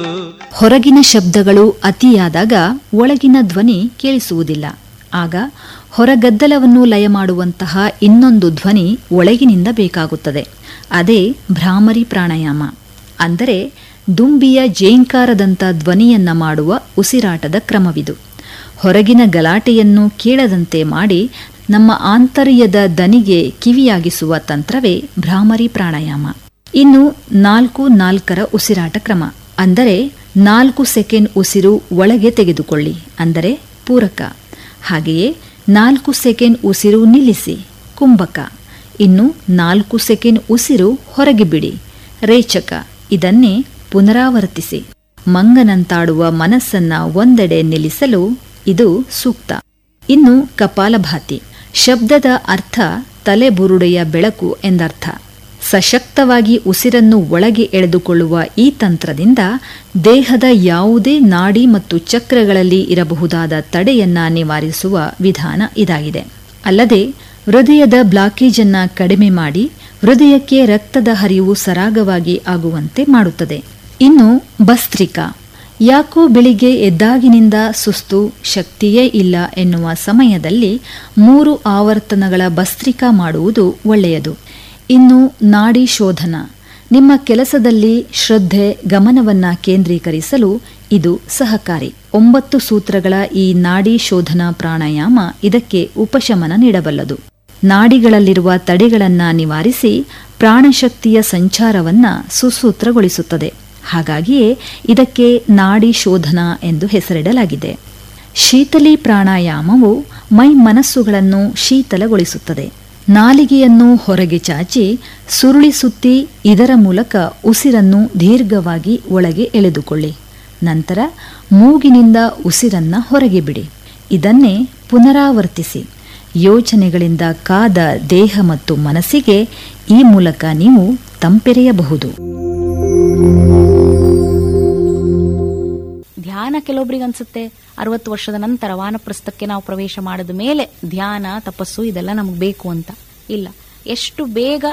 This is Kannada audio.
ಹೊರಗಿನ ಶಬ್ದಗಳು ಅತಿಯಾದಾಗ ಒಳಗಿನ ಧ್ವನಿ ಕೇಳಿಸುವುದಿಲ್ಲ ಆಗ ಹೊರಗದ್ದಲವನ್ನು ಲಯ ಮಾಡುವಂತಹ ಇನ್ನೊಂದು ಧ್ವನಿ ಒಳಗಿನಿಂದ ಬೇಕಾಗುತ್ತದೆ ಅದೇ ಭ್ರಾಮರಿ ಪ್ರಾಣಾಯಾಮ ಅಂದರೆ ದುಂಬಿಯ ಜೇಂಕಾರದಂಥ ಧ್ವನಿಯನ್ನ ಮಾಡುವ ಉಸಿರಾಟದ ಕ್ರಮವಿದು ಹೊರಗಿನ ಗಲಾಟೆಯನ್ನು ಕೇಳದಂತೆ ಮಾಡಿ ನಮ್ಮ ಆಂತರ್ಯದ ದನಿಗೆ ಕಿವಿಯಾಗಿಸುವ ತಂತ್ರವೇ ಭ್ರಾಮರಿ ಪ್ರಾಣಾಯಾಮ ಇನ್ನು ನಾಲ್ಕು ನಾಲ್ಕರ ಉಸಿರಾಟ ಕ್ರಮ ಅಂದರೆ ನಾಲ್ಕು ಸೆಕೆಂಡ್ ಉಸಿರು ಒಳಗೆ ತೆಗೆದುಕೊಳ್ಳಿ ಅಂದರೆ ಪೂರಕ ಹಾಗೆಯೇ ನಾಲ್ಕು ಸೆಕೆಂಡ್ ಉಸಿರು ನಿಲ್ಲಿಸಿ ಕುಂಭಕ ಇನ್ನು ನಾಲ್ಕು ಸೆಕೆಂಡ್ ಉಸಿರು ಹೊರಗೆ ಬಿಡಿ ರೇಚಕ ಇದನ್ನೇ ಪುನರಾವರ್ತಿಸಿ ಮಂಗನಂತಾಡುವ ಮನಸ್ಸನ್ನ ಒಂದೆಡೆ ನಿಲ್ಲಿಸಲು ಇದು ಸೂಕ್ತ ಇನ್ನು ಕಪಾಲಭಾತಿ ಶಬ್ದದ ಅರ್ಥ ತಲೆಬುರುಡೆಯ ಬೆಳಕು ಎಂದರ್ಥ ಸಶಕ್ತವಾಗಿ ಉಸಿರನ್ನು ಒಳಗೆ ಎಳೆದುಕೊಳ್ಳುವ ಈ ತಂತ್ರದಿಂದ ದೇಹದ ಯಾವುದೇ ನಾಡಿ ಮತ್ತು ಚಕ್ರಗಳಲ್ಲಿ ಇರಬಹುದಾದ ತಡೆಯನ್ನ ನಿವಾರಿಸುವ ವಿಧಾನ ಇದಾಗಿದೆ ಅಲ್ಲದೆ ಹೃದಯದ ಬ್ಲಾಕೇಜನ್ನ ಕಡಿಮೆ ಮಾಡಿ ಹೃದಯಕ್ಕೆ ರಕ್ತದ ಹರಿವು ಸರಾಗವಾಗಿ ಆಗುವಂತೆ ಮಾಡುತ್ತದೆ ಇನ್ನು ಭಸ್ತ್ರಿಕಾ ಯಾಕೋ ಬೆಳಿಗ್ಗೆ ಎದ್ದಾಗಿನಿಂದ ಸುಸ್ತು ಶಕ್ತಿಯೇ ಇಲ್ಲ ಎನ್ನುವ ಸಮಯದಲ್ಲಿ ಮೂರು ಆವರ್ತನಗಳ ಭಸ್ತ್ರಿಕಾ ಮಾಡುವುದು ಒಳ್ಳೆಯದು ಇನ್ನು ನಾಡಿ ಶೋಧನ ನಿಮ್ಮ ಕೆಲಸದಲ್ಲಿ ಶ್ರದ್ಧೆ ಗಮನವನ್ನ ಕೇಂದ್ರೀಕರಿಸಲು ಇದು ಸಹಕಾರಿ ಒಂಬತ್ತು ಸೂತ್ರಗಳ ಈ ನಾಡಿ ಶೋಧನಾ ಪ್ರಾಣಾಯಾಮ ಇದಕ್ಕೆ ಉಪಶಮನ ನೀಡಬಲ್ಲದು ನಾಡಿಗಳಲ್ಲಿರುವ ತಡೆಗಳನ್ನ ನಿವಾರಿಸಿ ಪ್ರಾಣಶಕ್ತಿಯ ಸಂಚಾರವನ್ನ ಸುಸೂತ್ರಗೊಳಿಸುತ್ತದೆ ಹಾಗಾಗಿಯೇ ಇದಕ್ಕೆ ನಾಡಿ ಶೋಧನಾ ಎಂದು ಹೆಸರಿಡಲಾಗಿದೆ ಶೀತಲಿ ಪ್ರಾಣಾಯಾಮವು ಮೈ ಮನಸ್ಸುಗಳನ್ನು ಶೀತಲಗೊಳಿಸುತ್ತದೆ ನಾಲಿಗೆಯನ್ನು ಹೊರಗೆ ಚಾಚಿ ಸುರುಳಿ ಸುತ್ತಿ ಇದರ ಮೂಲಕ ಉಸಿರನ್ನು ದೀರ್ಘವಾಗಿ ಒಳಗೆ ಎಳೆದುಕೊಳ್ಳಿ ನಂತರ ಮೂಗಿನಿಂದ ಉಸಿರನ್ನ ಹೊರಗೆ ಬಿಡಿ ಇದನ್ನೇ ಪುನರಾವರ್ತಿಸಿ ಯೋಚನೆಗಳಿಂದ ಕಾದ ದೇಹ ಮತ್ತು ಮನಸ್ಸಿಗೆ ಈ ಮೂಲಕ ನೀವು ತಂಪೆರೆಯಬಹುದು ಧ್ಯಾನ ಕೆಲವೊಬ್ಬರಿಗೆ ಅನ್ಸುತ್ತೆ ಅರವತ್ತು ವರ್ಷದ ನಂತರ ವಾನಪ್ರಸ್ಥಕ್ಕೆ ನಾವು ಪ್ರವೇಶ ಮಾಡಿದ ಮೇಲೆ ಧ್ಯಾನ ತಪಸ್ಸು ಇದೆಲ್ಲ ನಮಗೆ ಬೇಕು ಅಂತ ಇಲ್ಲ ಎಷ್ಟು ಬೇಗ